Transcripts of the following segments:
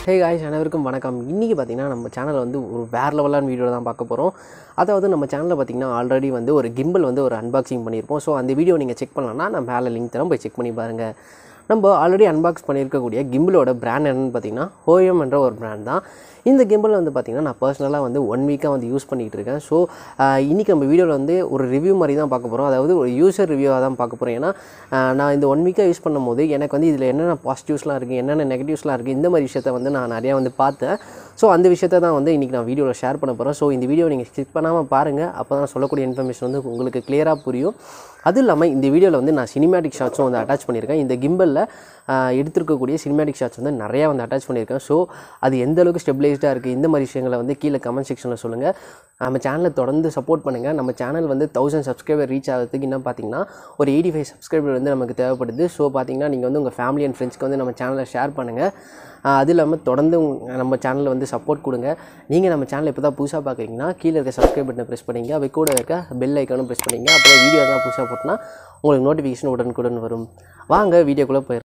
hey guys அனைவருக்கும் வணக்கம் இன்றைக்கி பார்த்தீங்கன்னா நம்ம சேனலில் வந்து ஒரு வேறு லெவலான வீடியோ தான் பார்க்க போகிறோம் அதாவது நம்ம சேனலில் பார்த்தீங்கன்னா ஆல்ரெடி வந்து ஒரு கிம்பிள் வந்து ஒரு அன்பாக்சிங் பண்ணியிருப்போம் ஸோ அந்த வீடியோ நீங்கள் செக் பண்ணலன்னா நான் மேலே லிங்க் தரேன் போய் செக் பண்ணி பாருங்கள் நம்ம ஆல்ரெடி அன்பாக்ஸ் பண்ணியிருக்கக்கூடிய கிம்பிளோட பிராண்ட் என்னென்னு பார்த்தீங்கன்னா ஹோயம் என்ற ஒரு பிராண்ட் தான் இந்த கிம்பிள் வந்து பார்த்திங்கன்னா நான் பர்சனலாக வந்து ஒன் வீக்காக வந்து யூஸ் பண்ணிகிட்டு இருக்கேன் ஸோ இன்றைக்கி நம்ம வீடியோவில் வந்து ஒரு ரிவ்யூ மாதிரி தான் பார்க்க போகிறோம் அதாவது ஒரு யூசர் ரிவ்யூவாக தான் பார்க்க போகிறோம் ஏன்னா ஆஹ் நான் இந்த ஒன் வீக்காக யூஸ் பண்ணும்போது எனக்கு வந்து இதில் என்னென்ன பாசிட்டிவ்ஸ்லாம் இருக்குது என்னென்ன நெகட்டிவ்ஸ்லாம் இருக்குது இந்த மாதிரி விஷயத்த வந்து நான் நிறையா வந்து பார்த்தேன் ஸோ அந்த விஷயத்த தான் வந்து இன்றைக்கி நான் வீடியோவில் ஷேர் பண்ண போகிறேன் ஸோ இந்த வீடியோ நீங்கள் ஸ்கிப் பண்ணாமல் பாருங்கள் அப்போ தான் சொல்லக்கூடிய இன்ஃபர்மேஷன் வந்து உங்களுக்கு கிளியராக புரியும் அதுவும் இல்லாமல் இந்த வீடியோவில் வந்து நான் சினிமேட்டிக் ஷாட்ஸும் வந்து அட்டாச் பண்ணியிருக்கேன் இந்த கிம்பலில் எடுத்திருக்கக்கூடிய சினிமேட்டிக் ஷாட்ஸ் வந்து நிறையா வந்து அட்டாச் பண்ணியிருக்கேன் ஸோ அது எந்த அளவுக்கு ஸ்டெபிளைஸ்டாக இருக்குது இந்த மாதிரி விஷயங்களை வந்து கீழே கமெண்ட் செக்ஷனில் சொல்லுங்கள் நம்ம சேனலை தொடர்ந்து சப்போர்ட் பண்ணுங்கள் நம்ம சேனல் வந்து தௌசண்ட் சப்ஸ்கிரைபர் ரீச் ஆகிறதுக்கு என்ன பார்த்தீங்கன்னா ஒரு எயிட்டி ஃபைவ் சப்ஸ்கிரைபர் வந்து நமக்கு தேவைப்படுது ஸோ பார்த்தீங்கன்னா நீங்கள் வந்து உங்கள் ஃபேமிலி அண்ட் ஃப்ரெண்ட்ஸ்க்கு வந்து நம்ம சேனலை ஷேர் பண்ணுங்கள் அது இல்லாமல் தொடர்ந்து உங்க- நம்ம சேனலில் வந்து சப்போர்ட் கொடுங்க நீங்கள் நம்ம சேனல் இப்போ தான் புதுசாக பார்க்குறீங்கன்னா கீழே இருக்க சப்ஸ்கிரைப் பட்டனை ப்ரெஸ் பண்ணிங்க அவை கூட இருக்க பெல் ஐக்கானும் ப்ரெஸ் பண்ணிங்க அப்புறம் வீடியோ தான் புதுசாக போட்டோன்னா உங்களுக்கு நோட்டிஃபிகேஷன் உடனுக்குடன் வரும் வாங்க வீடியோக்குள்ளே போயிடலாம்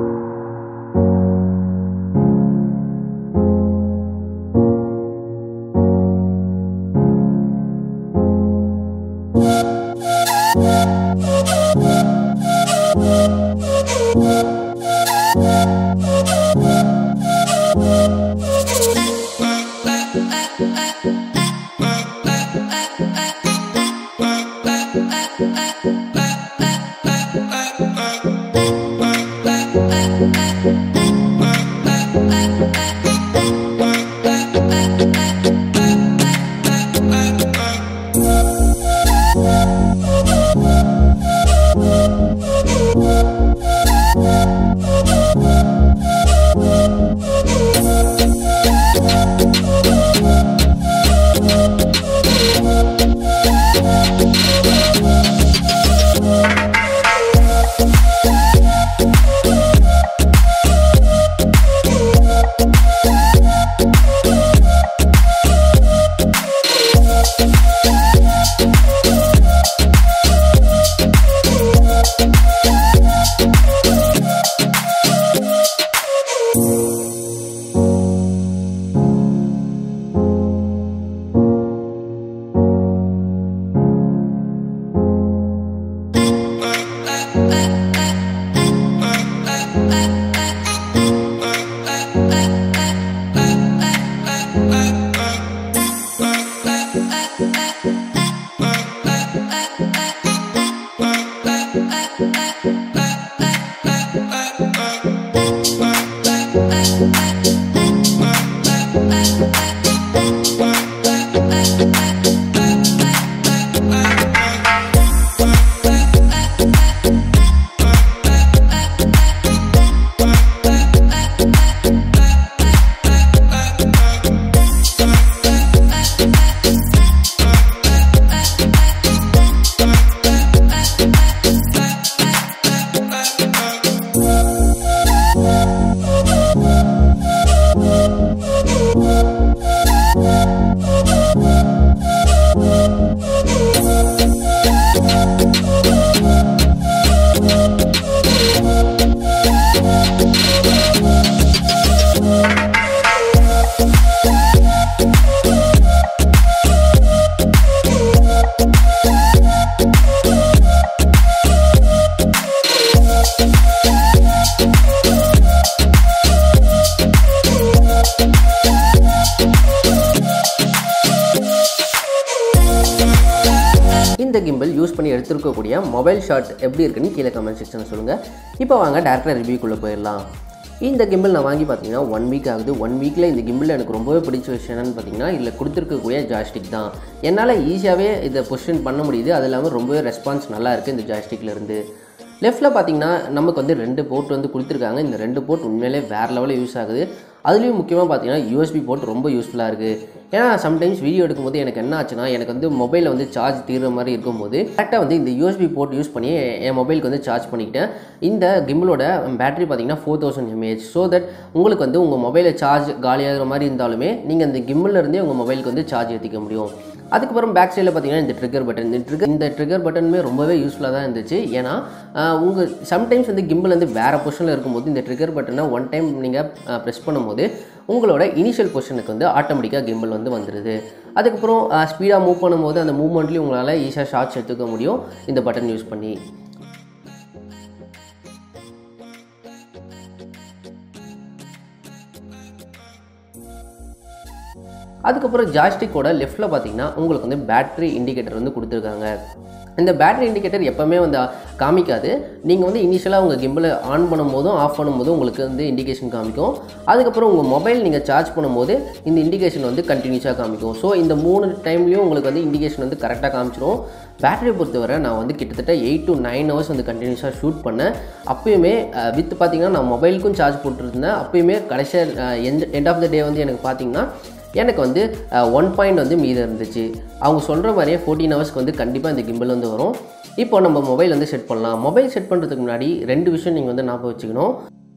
இந்த கிம்பிள் யூஸ் பண்ணி எடுத்துருக்கக்கூடிய மொபைல் ஷாட் எப்படி இருக்குன்னு கீழே கமெண்ட் செக்ஷனில் சொல்லுங்கள் இப்போ வாங்க டேரக்டாக ரிவ்யூக்குள்ளே போயிடலாம் இந்த கிம்பிள் நான் வாங்கி பார்த்தீங்கன்னா ஒன் வீக் ஆகுது ஒன் வீக்கில் இந்த கிம்பிள் எனக்கு ரொம்பவே பிடிச்ச விஷயம் என்னன்னு பார்த்தீங்கன்னா இதில் கொடுத்துருக்கக்கூடிய ஜாய்ஸ்டிக் தான் என்னால் ஈஸியாகவே இதை பொசிஷன் பண்ண முடியுது அது இல்லாமல் ரொம்பவே ரெஸ்பான்ஸ் நல்லா இருக்குது இந்த joystickல இருந்து லெஃப்ட்டில் பார்த்தீங்கன்னா நமக்கு வந்து ரெண்டு போர்ட் வந்து கொடுத்துருக்காங்க இந்த ரெண்டு போர்ட் உண்மையிலே வேறு லெவலில் யூஸ் ஆகுது அதுலேயும் முக்கியமாக பார்த்தீங்கன்னா யூஎஸ்பி போர்ட் ரொம்ப யூஸ்ஃபுல்லாக இருக்குது ஏன்னா சம்டைம்ஸ் வீடியோ எடுக்கும்போது எனக்கு என்ன ஆச்சுன்னா எனக்கு வந்து மொபைலில் வந்து சார்ஜ் தீர்ற மாதிரி இருக்கும்போது கரெக்டாக வந்து இந்த யூஎஸ்பி போர்ட் யூஸ் பண்ணி என் மொபைலுக்கு வந்து சார்ஜ் பண்ணிக்கிட்டேன் இந்த கிம்பிளோட பேட்டரி பார்த்தீங்கன்னா four thousand mAh so that உங்களுக்கு வந்து உங்கள் மொபைலில் சார்ஜ் காலியாகிற மாதிரி இருந்தாலுமே நீங்கள் இந்த கிம்பிளில் இருந்தே உங்கள் மொபைலுக்கு வந்து சார்ஜ் ஏற்றிக்க முடியும் அதுக்கப்புறம் பேக் சைடில் பார்த்தீங்கன்னா இந்த ட்ரிகர் பட்டன் இந்த ட்ரிகர் இந்த ட்ரிகர் பட்டனுமே ரொம்பவே யூஸ்ஃபுல்லாக தான் இருந்துச்சு ஏன்னா ஆஹ் உங்கள் சம்டைம்ஸ் வந்து கிம்பிள் வந்து வேறு பொசிஷனில் இருக்கும்போது இந்த ட்ரிகர் பட்டனை ஒன் டைம் நீங்கள் ப்ரெஸ் பண்ணும்போது உங்களோட இனிஷியல் பொசிஷனுக்கு வந்து ஆட்டோமேட்டிக்காக கிம்பிள் வந்து வந்துடுது அதுக்கப்புறம் ஸ்பீடாக மூவ் பண்ணும்போது அந்த மூவ்மெண்ட்லேயும் உங்களால் ஈஸியாக ஷார்ட்ஸ் எடுத்துக்க முடியும் இந்த பட்டன் யூஸ் பண்ணி அதுக்கப்புறம் ஜாஸ்டிக்கோட லெஃப்ட்டில் பார்த்தீங்கன்னா உங்களுக்கு வந்து பேட்டரி இண்டிகேட்டர் வந்து கொடுத்துருக்காங்க இந்த பேட்டரி இண்டிகேட்டர் எப்போவுமே வந்து காமிக்காது நீங்கள் வந்து இனிஷியலாக உங்கள் கிம்பிளை ஆன் பண்ணும்போதும் ஆஃப் பண்ணும்போதும் உங்களுக்கு வந்து இண்டிகேஷன் காமிக்கும் அதுக்கப்புறம் உங்கள் மொபைல் நீங்கள் சார்ஜ் பண்ணும்போது இந்த இண்டிகேஷன் வந்து கண்டினியூஸாக காமிக்கும் ஸோ இந்த மூணு டைம்லேயும் உங்களுக்கு வந்து இண்டிகேஷன் வந்து கரெக்டாக காமிச்சிரும் பேட்டரியை பொறுத்தவரை நான் வந்து கிட்டத்தட்ட எயிட் டு நைன் ஹவர்ஸ் வந்து கண்டினியூஸாக ஷூட் பண்ணேன் அப்பயுமே வித் பார்த்தீங்கன்னா நான் மொபைலுக்கும் சார்ஜ் போட்டுருந்தேன் அப்பயுமே கடைசியாக end end of the day வந்து எனக்கு பார்த்தீங்கன்னா எனக்கு வந்து ஒன் பாயிண்ட் வந்து மீதம் இருந்துச்சு அவங்க சொல்கிற மாதிரியே ஃபோர்டீன் ஹவர்ஸ்க்கு வந்து கண்டிப்பாக இந்த கிம்பிள் வந்து வரும் இப்போ நம்ம மொபைல் வந்து செட் பண்ணலாம் மொபைல் செட் பண்ணுறதுக்கு முன்னாடி ரெண்டு விஷயம் நீங்கள் வந்து ஞாபகம் வச்சுக்கணும்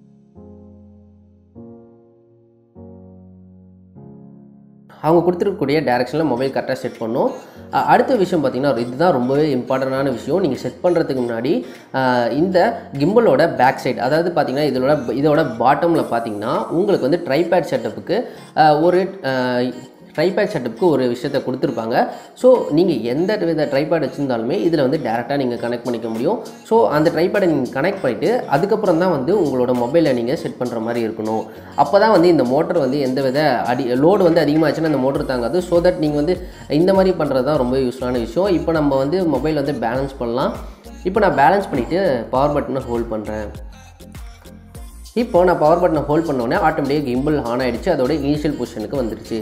அவங்க கொடுத்துருக்கக்கூடிய டேரெக்ஷனில் மொபைல் கரெக்டாக செட் பண்ணும் அஹ் அடுத்த விஷயம் பார்த்தீங்கன்னா இதுதான் ரொம்பவே இம்பார்ட்டண்டான விஷயம் நீங்கள் செட் பண்ணுறதுக்கு முன்னாடி அஹ் இந்த கிம்பிளோட பேக் சைடு அதாவது பார்த்தீங்கன்னா இதோட இதோட பாட்டமில் பார்த்தீங்கன்னா உங்களுக்கு வந்து ட்ரைபேட் செட்டப்புக்கு ஒரு அஹ், ட்ரைபேட் செட்டப்புக்கு ஒரு விஷயத்தை கொடுத்துருப்பாங்க ஸோ நீங்கள் எந்த வித ட்ரைபேட் வச்சுருந்தாலுமே இதில் வந்து டேரெக்டாக நீங்கள் கனெக்ட் பண்ணிக்க முடியும் ஸோ அந்த ட்ரைபேடை நீங்கள் கனெக்ட் பண்ணிவிட்டு அதுக்கப்புறம் தான் வந்து உங்களோட மொபைலை நீங்கள் செட் பண்ணுற மாதிரி இருக்கணும் அப்போ தான் வந்து இந்த மோட்டர் வந்து எந்த வித அடி லோடு வந்து அதிகமாச்சுன்னா அந்த மோட்டர் தாங்காது ஸோ தட் நீங்கள் வந்து இந்த மாதிரி பண்ணுறது தான் ரொம்ப யூஸ்ஃபுல்லான விஷயம் இப்போ நம்ம வந்து மொபைல் வந்து பேலன்ஸ் பண்ணலாம் இப்போ நான் பேலன்ஸ் பண்ணிவிட்டு பவர் பட்டனை ஹோல்ட் பண்ணுறேன் இப்போ நான் பவர் பட்டனை ஹோல்ட் பண்ண உடனே ஆட்டோமேட்டிக்காக கிம்பிள் ஆன் ஆயிடுச்சு அதோட இனிஷியல் பொசிஷனுக்கு வந்துருச்சு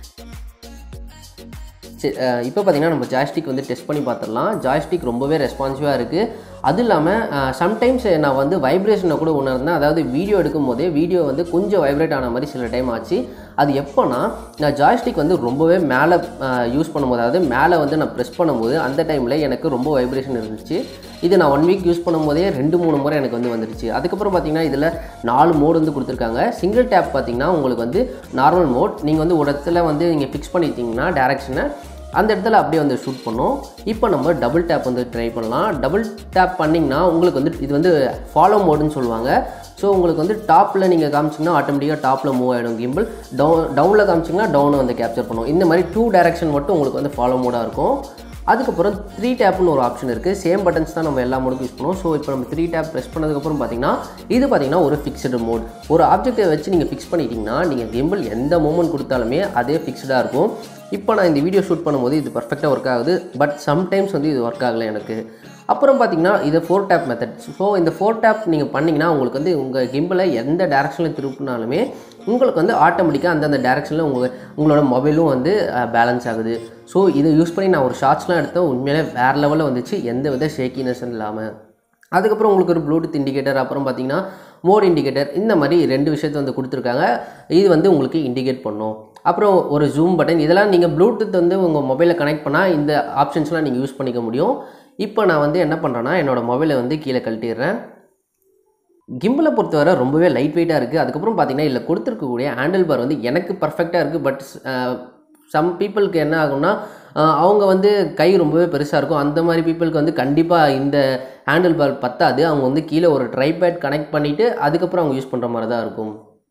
சரி இப்போ பார்த்தீங்கன்னா நம்ம ஜாய்ஸ்டிக் வந்து டெஸ்ட் பண்ணி பார்த்துடலாம் ஜாய்ஸ்டிக் ரொம்பவே ரெஸ்பான்சிவாக இருக்குது அது இல்லாமல் சம்டைம்ஸ் நான் வந்து வைப்ரேஷனை கூட உணர்ந்தேன் அதாவது வீடியோ எடுக்கும் போதே வீடியோ வந்து கொஞ்சம் வைப்ரேட் ஆன மாதிரி சில டைம் ஆச்சு அது எப்போனா நான் ஜாய்ஸ்டிக் வந்து ரொம்பவே மேலே யூஸ் பண்ணும்போது அதாவது மேலே வந்து நான் ப்ரெஸ் பண்ணும்போது அந்த டைமில் எனக்கு ரொம்ப வைப்ரேஷன் இருந்துச்சு இது நான் ஒன் வீக் யூஸ் பண்ணும்போதே ரெண்டு மூணு முறை எனக்கு வந்து வந்துருச்சு அதுக்கப்புறம் பார்த்தீங்கன்னா இதில் நாலு மோடு வந்து கொடுத்துருக்காங்க சிங்கிள் டேப் பார்த்தீங்கன்னா உங்களுக்கு வந்து நார்மல் மோட் நீங்கள் வந்து ஒரு இடத்துல வந்து நீங்கள் ஃபிக்ஸ் பண்ணிட்டீங்கன்னா டேரெக்ஷனை அந்த இடத்துல அப்படியே வந்து ஷூட் பண்ணும் இப்போ நம்ம டபுள் டேப் வந்து ட்ரை பண்ணலாம் டபுள் டேப் பண்ணிங்கன்னா உங்களுக்கு வந்து இது வந்து ஃபாலோ மோடுன்னு சொல்லுவாங்க ஸோ உங்களுக்கு வந்து டாப்பில் நீங்கள் காமிச்சிங்கன்னா ஆட்டோமேட்டிக்காக டாப்பில் மூவ் ஆகிடும் கிம்பிள் டவுன் டவுனில் காமிச்சிங்கன்னா டவுனை வந்து கேப்சர் பண்ணும் இந்த மாதிரி டூ டைரக்ஷன் மட்டும் உங்களுக்கு வந்து ஃபாலோ மோடாக இருக்கும் அதுக்கப்புறம் த்ரீ டேப்னு ஒரு ஆப்ஷன் இருக்குது சேம் பட்டன்ஸ் தான் நம்ம எல்லா மோடுக்கும் யூஸ் பண்ணுவோம் ஸோ இப்போ நம்ம த்ரீ டேப் ப்ரெஸ் பண்ணதுக்கப்புறம் பார்த்தீங்கன்னா இது பார்த்தீங்கன்னா ஒரு ஃபிக்ஸ்டு மோட் ஒரு ஆப்ஜெக்ட்டை வச்சு நீங்கள் ஃபிக்ஸ் பண்ணிட்டீங்கன்னா நீங்கள் கிம்பிள் எந்த மூமெண்ட் கொடுத்தாலுமே அதே ஃபிக்ஸ்டாக இருக்கும் இப்போ நான் இந்த வீடியோ ஷூட் பண்ணும்போது இது பர்ஃபெக்டாக ஒர்க் ஆகுது பட் சம்டைம்ஸ் வந்து இது ஒர்க் ஆகலை எனக்கு அப்புறம் பார்த்தீங்கன்னா இது ஃபோர் டேப் மெத்தட் ஸோ இந்த ஃபோர் டேப் நீங்கள் பண்ணிங்கன்னா உங்களுக்கு வந்து உங்கள் கிம்பிளை எந்த டேரக்ஷனில் திருப்பினாலுமே உங்களுக்கு வந்து ஆட்டோமேட்டிக்காக அந்தந்த டேரக்ஷனில் உங்கள் உங்களோட மொபைலும் வந்து பேலன்ஸ் ஆகுது ஸோ இதை யூஸ் பண்ணி நான் ஒரு ஷார்ட்ஸ்லாம் எடுத்தேன் உண்மையிலே வேறு லெவலில் வந்துச்சு எந்த வித ஷேக்கினஸ் இல்லாமல் அதுக்கப்புறம் உங்களுக்கு ஒரு ப்ளூடூத் இண்டிகேட்டர் அப்புறம் பார்த்தீங்கன்னா மோட் இண்டிகேட்டர் இந்த மாதிரி ரெண்டு விஷயத்தை வந்து கொடுத்துருக்காங்க இது வந்து உங்களுக்கு இண்டிகேட் பண்ணும் அப்புறம் ஒரு ஜூம் பட்டன் இதெல்லாம் நீங்கள் ப்ளூடூத் வந்து உங்கள் மொபைலில் கனெக்ட் பண்ணால் இந்த ஆப்ஷன்ஸ்லாம் நீங்கள் யூஸ் பண்ணிக்க முடியும் இப்போ நான் வந்து என்ன பண்ணுறேன்னா என்னோடய மொபைலை வந்து கீழே கழட்டிடுறேன் கிம்பிளை பொறுத்தவரை ரொம்பவே லைட் வெயிட்டாக இருக்குது அதுக்கப்புறம் பார்த்தீங்கன்னா இதில் கொடுத்துருக்கக்கூடிய ஹேண்டில் பார் வந்து எனக்கு பர்ஃபெக்டாக இருக்குது பட் சம் பீப்புளுக்கு என்ன ஆகும்னா அஹ், அவங்க வந்து கை ரொம்பவே பெருசாக இருக்கும் அந்த மாதிரி பீப்புளுக்கு வந்து கண்டிப்பாக இந்த ஹேண்டில் பார் பத்தாது அவங்க வந்து கீழே ஒரு ட்ரைபேட் கனெக்ட் பண்ணிவிட்டு அதுக்கப்புறம் அவங்க யூஸ் பண்ணுற மாதிரி தான் இருக்கும்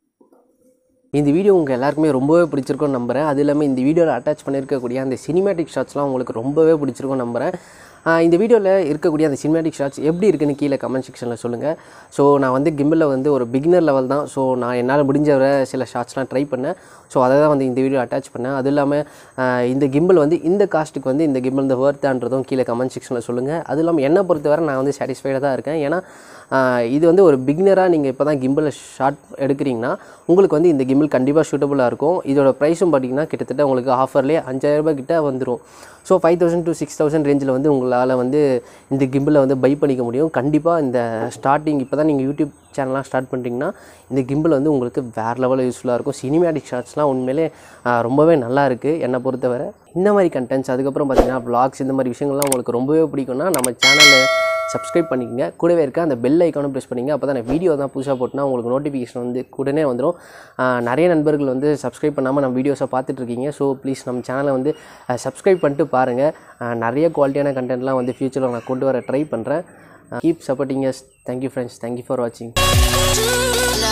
இந்த வீடியோ உங்கள் எல்லாருக்குமே ரொம்பவே பிடிச்சிருக்கும்னு நம்புகிறேன் அது இல்லாமல் இந்த வீடியோவில் அட்டாச் பண்ணியிருக்கக்கூடிய அந்த சினிமேட்டிக் ஷாட்ஸ்லாம் உங்களுக்கு ரொம்பவே பிடிச்சிருக்கும்னு நம்புகிறேன் ஆஹ் இந்த வீடியோவில் இருக்கக்கூடிய அந்த சினிமேட்டிக் ஷாட்ஸ் எப்படி இருக்குன்னு கீழே கமெண்ட் செக்ஷனில் சொல்லுங்கள் ஸோ நான் வந்து கிம்பிளில் வந்து ஒரு பிகினர் லெவல் தான் ஸோ நான் என்னால் முடிஞ்ச வரை சில ஷாட்ஸ்லாம் ட்ரை பண்ணேன் ஸோ அதை தான் வந்து இந்த வீடியோ அட்டாச் பண்ணேன் அது இல்லாமல் ஆஹ் இந்த கிம்பிள் வந்து இந்த காஸ்ட்டுக்கு வந்து இந்த கிம்பிள் இந்த ஒர்த்தான்றதும் கீழே கமெண்ட் செக்ஷனில் சொல்லுங்கள் அது இல்லாமல் என்னை பொறுத்தவரை நான் வந்து சாட்டிஸ்ஃபைடாக தான் இருக்கேன் ஏன்னா ஆஹ் இது வந்து ஒரு பிகினராக நீங்கள் இப்போ தான் கிம்பிளை ஷார்ட் எடுக்கிறீங்கன்னா உங்களுக்கு வந்து இந்த கிம்பிள் கண்டிப்பாக சூட்டபுளாக இருக்கும் இதோட ப்ரைஸும் பார்த்தீங்கன்னா கிட்டத்தட்ட உங்களுக்கு ஆஃபர்லேயே அஞ்சாயிரம் ரூபாய் கிட்ட வந்துடும் so five thousand to six thousand ரேஞ்சில் வந்து உங்களால் வந்து இந்த கிம்பிளை வந்து பை பண்ணிக்க முடியும் கண்டிப்பாக இந்த ஸ்டார்டிங் இப்போ தான் நீங்கள் யூடியூப் சேனல்லாம் ஸ்டார்ட் பண்ணுறீங்கன்னா இந்த கிம்பிள் வந்து உங்களுக்கு வேறு லெவலில் யூஸ்ஃபுல்லாக இருக்கும் சினிமேட்டிக் ஷார்ட்ஸ்லாம் உண்மையிலே ஆஹ், ரொம்பவே நல்லா இருக்குது என்னை பொறுத்தவரை இந்த மாதிரி கண்டென்ட்ஸ் அதுக்கப்புறம் பார்த்தீங்கன்னா vlogs இந்த மாதிரி விஷயங்கள்லாம் உங்களுக்கு ரொம்பவே பிடிக்கும்னா நம்ம சேனலை சப்ஸ்கிரைப் பண்ணிக்கங்க கூடவே இருக்க அந்த பெல் ஐக்கானும் ப்ரெஸ் பண்ணிங்க அப்போ தான் நான் வீடியோ தான் புதுசாக போட்டுனா உங்களுக்கு நோட்டிஃபிகேஷன் வந்து உடனே வந்துடும் ஆஹ் நிறைய நண்பர்கள் வந்து சப்ஸ்கிரைப் பண்ணாமல் நம்ம வீடியோஸை பார்த்துட்ருக்கீங்க ஸோ ப்ளீஸ் நம்ம சேனலை வந்து சப்ஸ்கிரைப் பண்ணிட்டு பாருங்கள் நிறைய குவாலிட்டியான கண்டென்ட்லாம் வந்து ஃப்யூச்சரில் நான் கொண்டு வர ட்ரை பண்ணுறேன் keep supporting yes thank you friends thank you for வாட்சிங் La